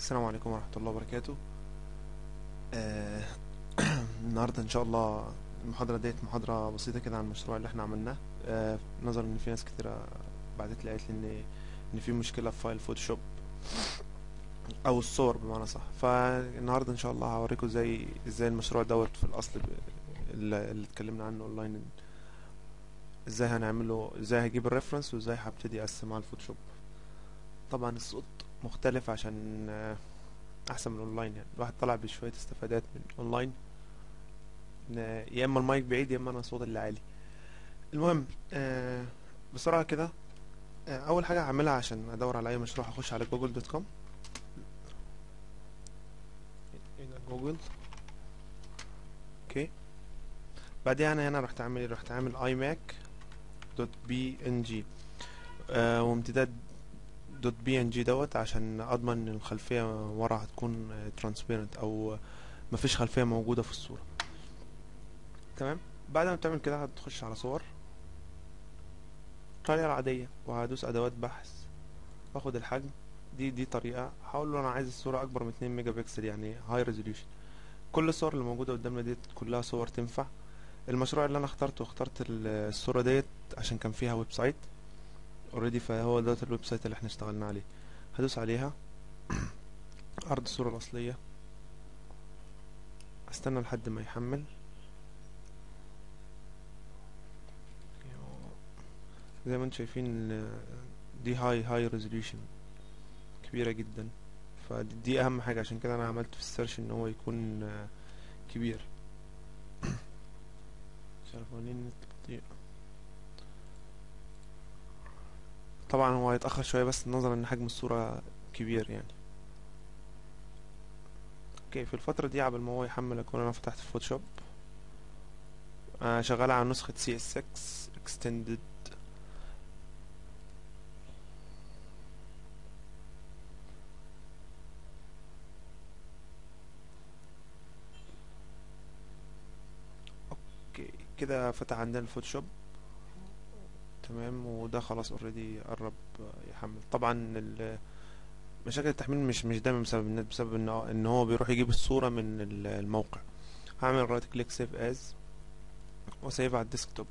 السلام عليكم ورحمة الله وبركاته آه النهاردة إن شاء الله المحاضرة ديت محاضرة بسيطة كده عن المشروع اللي احنا عملناه آه نظرا إن في ناس كتيرة بعتت لي قالت لي إن إن في مشكلة في فايل فوتوشوب أو الصور بمعنى صح فالنهاردة إن شاء الله هوريكم ازاي ازاي المشروع دوت في الأصل ب- اللي اللي اتكلمنا عنه أونلاين ازاي هنعمله ازاي هجيب الريفرنس وازاي هبتدي أقسم على الفوتوشوب طبعا الصوت مختلف عشان آه، احسن من الاونلاين يعني الواحد طلع بشويه استفادات من اونلاين إن يا اما المايك بعيد يا اما انا صوت اللي عالي المهم آه بسرعه كده آه اول حاجه هعملها عشان ادور على اي مشروع هخش على جوجل دوت كوم هنا جوجل اوكي بعدين انا هنا رحت عامل رحت عامل اي ماك دوت بي ان جي وامتداد دوت بي ان جي دوت عشان اضمن ان الخلفيه ورا هتكون ترانسبيرنت او مفيش خلفيه موجوده في الصوره تمام بعد ما بتعمل كده هتخش على صور الطريقه العاديه وهدوس ادوات بحث واخد الحجم دي دي طريقه هقول له انا عايز الصوره اكبر من 2 ميجا بكسل يعني هاي ريزوليوشن كل الصور اللي موجوده قدامنا ديت كلها صور تنفع المشروع اللي انا اخترته اخترت ال- الصوره ديت عشان كان فيها ويب سايت اوريدي فهو دوت الويب سايت اللي احنا اشتغلنا عليه هدوس عليها عرض الصورة الأصلية استنى لحد ما يحمل زي ما انتم شايفين ال- دي هاي هاي ريزوليوشن كبيرة جدا فدي دي أهم حاجة عشان كده أنا عملت في السيرش إن هو يكون آه، كبير مش عارف هو ليه النت بطيء طبعا هو هيتأخر شوية بس نظرا ان حجم الصورة كبير يعني اوكي في الفترة دي عبال ما هو يحمل اكون انا فتحت الفوتوشوب آه شغال على نسخة CS6 extended اوكي كده فتح عندنا الفوتوشوب تمام وده خلاص اوريدي قرب يحمل طبعا ال- مشاكل التحميل مش مش دايما بسبب النت بسبب ان هو- ان هو بيروح يجيب الصورة من ال- الموقع هعمل رايت كليك سيف از وسيف على الديسكتوب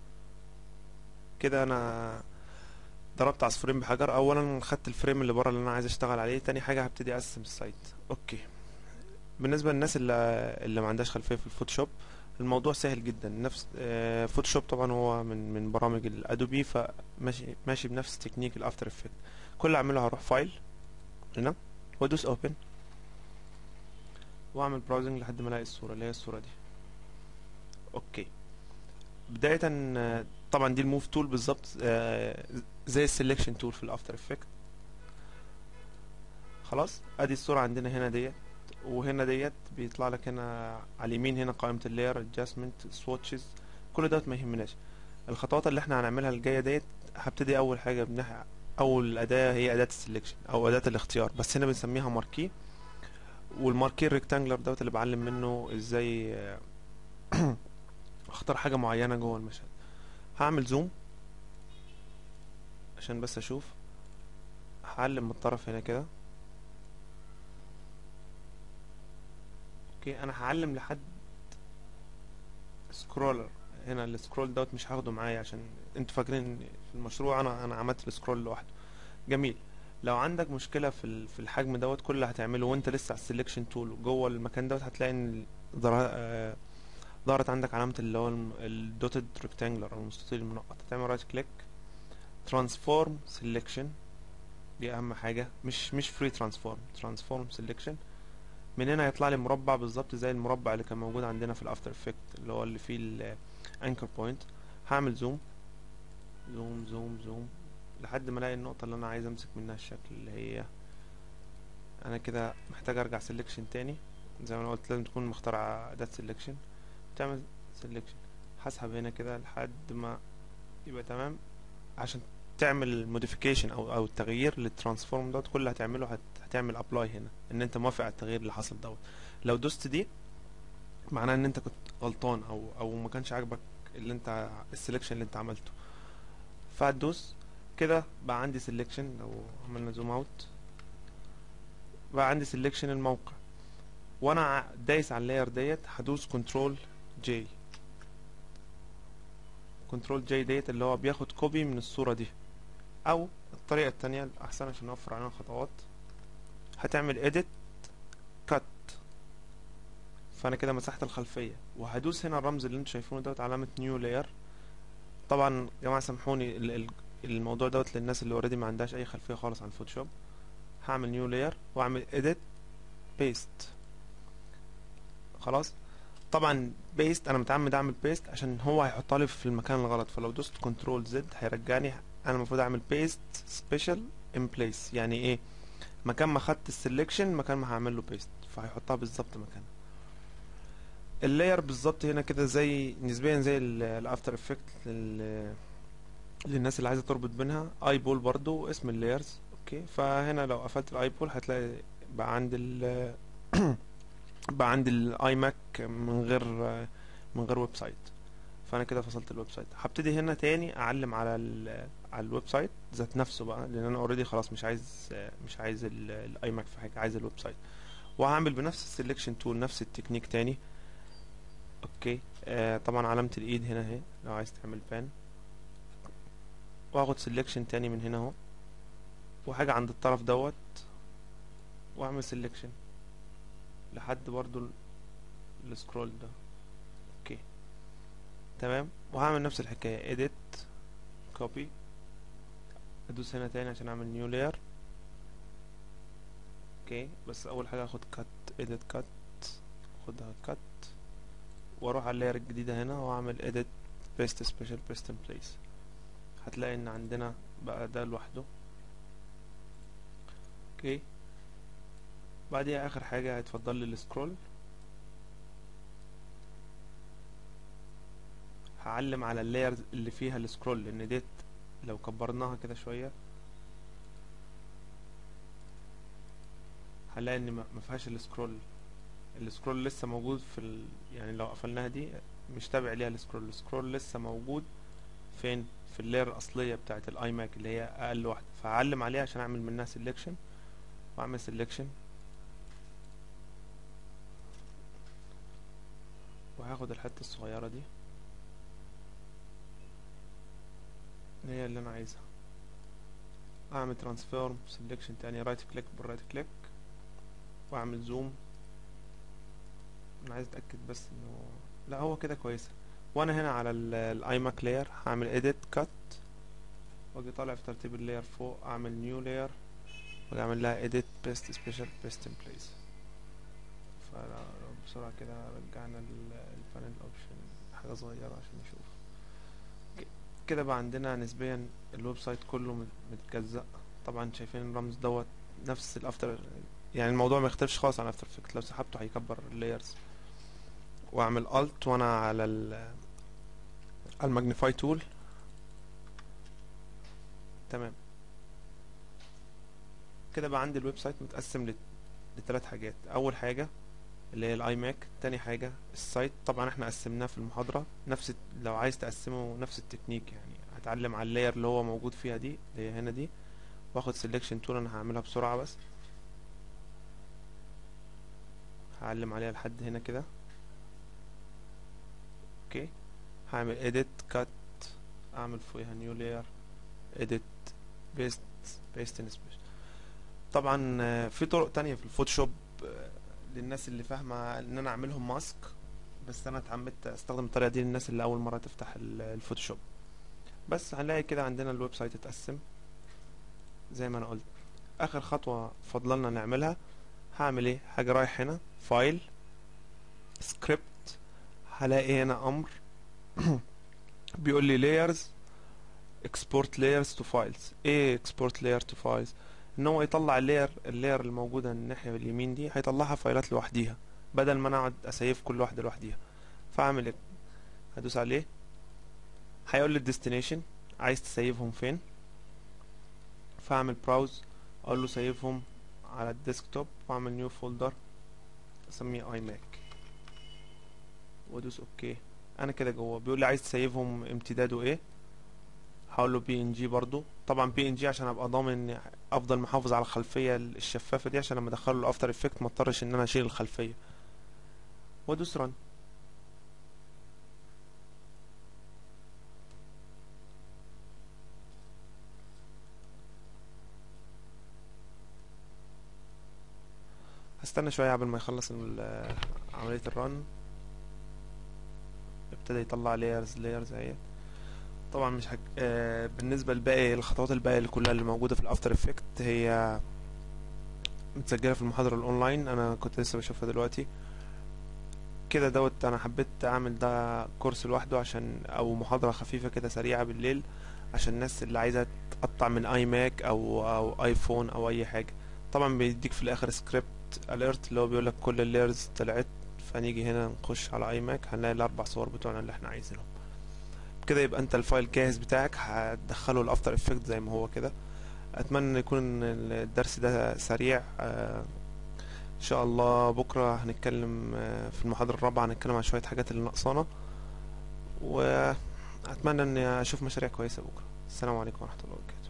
كده انا ضربت عصفورين بحجر اولا خدت الفريم اللي بره اللي انا عايز اشتغل عليه تاني حاجة هبتدي اقسم السايت اوكي بالنسبة للناس اللي اللي ما عندهاش خلفية في الفوتوشوب الموضوع سهل جدا نفس آه، فوتوشوب طبعا هو من من برامج الادوبي فماشي ماشي بنفس تكنيك الافتر افكت كل اللي اعمله هروح فايل هنا وادوس اوبن واعمل براوزنج لحد ما الاقي الصوره اللي هي الصوره دي اوكي بدايه آه، طبعا دي الموف تول بالظبط آه، زي السلكشن تول في الافتر افكت خلاص ادي الصوره عندنا هنا ديت وهنا ديت بيطلع لك هنا على اليمين هنا قائمة اللاير ادجستمنت سواتشز كل دوت ما يهمناش الخطوات اللي احنا هنعملها الجاية ديت هبتدي اول حاجة بنح... اول اداة هي اداة السلكشن او اداة الاختيار بس هنا بنسميها ماركي والماركي الريكتانجلر دوت اللي بعلم منه ازاي آه، اختار حاجة معينة جوه المشهد هعمل زوم عشان بس اشوف هعلم من الطرف هنا كده اوكي انا هعلم لحد سكرولر هنا السكرول دوت مش هاخده معايا عشان انتوا فاكرين في المشروع انا انا عملت السكرول لوحده جميل لو عندك مشكله في ال- في الحجم دوت كل اللي هتعمله وانت لسه على السلكشن تول جوه المكان دوت هتلاقي ان ظهر- آه، ظهرت عندك علامه اللي هو الدوتد ريكتانجلر او المستطيل المنقط هتعمل رايت كليك ترانسفورم سيلكشن دي اهم حاجه مش مش فري ترانسفورم ترانسفورم سيلكشن من هنا هيطلع لي مربع بالظبط زي المربع اللي كان موجود عندنا في الافتر افكت اللي هو اللي فيه الانكر بوينت هعمل زوم زوم زوم زوم لحد ما الاقي النقطة اللي انا عايز امسك منها الشكل اللي هي انا كده محتاج ارجع سيلكشن تاني زي ما انا قلت لازم تكون مختار اداة سيلكشن تعمل سيلكشن هسحب هنا كده لحد ما يبقى تمام عشان تعمل موديفيكيشن او او التغيير للترانسفورم دوت كل اللي هتعمله هت هتعمل ابلاي هنا ان انت موافق على التغيير اللي حصل دوت لو دوست دي معناه ان انت كنت غلطان او او ما كانش عاجبك اللي انت السلكشن اللي انت عملته فهتدوس كده بقى عندي سيلكشن لو عملنا زوم اوت بقى عندي سيلكشن الموقع وانا ع- دايس على اللاير ديت هدوس كنترول جي كنترول جي ديت اللي هو بياخد كوبي من الصورة دي او الطريقة التانية الاحسن عشان نوفر علينا خطوات هتعمل edit cut فانا كده مسحت الخلفية وهدوس هنا الرمز اللي انتوا شايفينه دوت علامة نيو لاير طبعا يا جماعة سامحوني ال- ال- الموضوع دوت للناس اللي اوريدي ما عندهاش اي خلفية خالص عن فوتوشوب هعمل نيو لاير واعمل edit paste خلاص طبعا بيست انا متعمد اعمل بيست عشان هو هيحطها لي في المكان الغلط فلو دوست كنترول زد هيرجعني انا المفروض اعمل بيست سبيشال ان بليس يعني ايه مكان ما خدت السلكشن مكان ما هعمل له بيست فهيحطها بالظبط مكانها اللاير بالظبط هنا كده زي نسبيا زي الافتر افكت للناس اللي عايزه تربط بينها اي بول برضو اسم اللايرز اوكي فهنا لو قفلت الاي بول هتلاقي بقى عند ال بقى عندي الاي ماك من غير من غير ويب سايت فانا كده فصلت الويب سايت هبتدي هنا تاني اعلم على ال على الويب سايت ذات نفسه بقى لان انا اوريدي خلاص مش عايز مش عايز الاي ماك في حاجه عايز الويب سايت وهعمل بنفس السلكشن تول نفس التكنيك تاني اوكي آه طبعا علامه الايد هنا اهي لو عايز تعمل بان واخد سلكشن تاني من هنا اهو وحاجه عند الطرف دوت واعمل سلكشن لحد برضو ال- السكرول ده اوكي تمام وهعمل نفس الحكاية edit copy ادوس هنا تاني عشان اعمل new layer اوكي بس اول حاجة اخد cut edit cut اخدها cut واروح على اللاير الجديدة هنا واعمل edit paste special paste in place هتلاقي ان عندنا بقى ده لوحده اوكي بعديها اخر حاجة هيتفضل لي السكرول هعلم على اللاير اللي فيها السكرول لان ديت لو كبرناها كده شوية هنلاقي ان ما ما فيهاش السكرول السكرول لسه موجود في ال... يعني لو قفلناها دي مش تابع ليها السكرول السكرول لسه موجود فين في اللاير الاصلية بتاعة الاي ماك اللي هي اقل واحدة فهعلم عليها عشان اعمل منها سيلكشن واعمل سيلكشن وهاخد الحتة الصغيرة دي اللي هي اللي انا عايزها اعمل ترانسفورم سيلكشن تاني رايت كليك بالرايت كليك واعمل زوم انا عايز اتاكد بس انه لا هو كده كويسه وانا هنا على الاي ماك لاير هعمل اديت كات واجي طالع في ترتيب اللاير فوق اعمل نيو لاير واجي اعمل لها اديت بيست سبيشال بيست ان بليس فبسرعه كده رجعنا البانل اوبشن حاجه صغيره عشان نشوف ك- كده بقى عندنا نسبيا الويب سايت كله مت- متجزأ طبعا شايفين الرمز دوت نفس الافتر يعني الموضوع ما يختلفش خالص عن افتر افكت لو سحبته هيكبر اللايرز واعمل الت وانا على ال على الماجنيفاي تول تمام كده بقى عندي الويب سايت متقسم لت- لثلاث حاجات اول حاجه اللي هي الاي ماك تاني حاجه السايت طبعا احنا قسمناه في المحاضره نفس الت- لو عايز تقسمه نفس التكنيك يعني هتعلم على اللاير اللي هو موجود فيها دي اللي هي هنا دي واخد سيلكشن تول انا هعملها بسرعه بس هعلم عليها لحد هنا كده اوكي هعمل edit cut اعمل فوقها new layer edit paste paste in space طبعا آه، في طرق تانية في الفوتوشوب آه، للناس اللي فاهمة ان انا اعملهم ماسك بس انا اتعمدت استخدم الطريقة دي للناس اللي اول مرة تفتح ال- الفوتوشوب بس هنلاقي كده عندنا الويب سايت اتقسم زي ما انا قلت اخر خطوة فضلنا نعملها هعمل ايه حاجة رايح هنا فايل سكريبت هلاقي هنا امر بيقول لي layers export layers to files ايه export layer to files ان هو يطلع اللاير اللاير الموجوده الناحيه اليمين دي هيطلعها فايلات لوحديها بدل ما انا اقعد اسيف كل واحده لوحديها فاعمل ايه هدوس عليه هيقول لي الديستنيشن عايز تسيفهم فين فاعمل براوز اقول له سيفهم على الديسكتوب واعمل نيو فولدر اسميه اي ماك وادوس اوكي انا كده جوه بيقول لي عايز تسيفهم امتداده ايه هقول له بي ان جي برضو طبعا بي ان جي عشان ابقى ضامن إني افضل محافظ على الخلفيه الشفافه دي عشان لما ادخله الافتر افكت ما اضطرش ان انا اشيل الخلفيه وادوس رن هستنى شويه قبل ما يخلص ال- عمليه الرن ابتدى يطلع لايرز لايرز اهي طبعا مش حك... آه بالنسبه لباقي الخطوات الباقيه اللي كلها اللي موجوده في الافتر افكت هي متسجله في المحاضره الاونلاين انا كنت لسه بشوفها دلوقتي كده دوت انا حبيت اعمل ده كورس لوحده عشان او محاضره خفيفه كده سريعه بالليل عشان الناس اللي عايزه تقطع من اي ماك او او ايفون او اي حاجه طبعا بيديك في الاخر سكريبت اليرت اللي هو بيقول لك كل اللايرز طلعت فنيجي هنا نخش على اي ماك هنلاقي الاربع صور بتوعنا اللي احنا عايزينهم كده يبقى انت الفايل جاهز بتاعك هتدخله الافتر افكت زي ما هو كده اتمنى ان يكون الدرس ده سريع آه، ان شاء الله بكره هنتكلم آه، في المحاضره الرابعه هنتكلم عن شويه حاجات اللي ناقصانا واتمنى اني اشوف مشاريع كويسه بكره السلام عليكم ورحمه الله وبركاته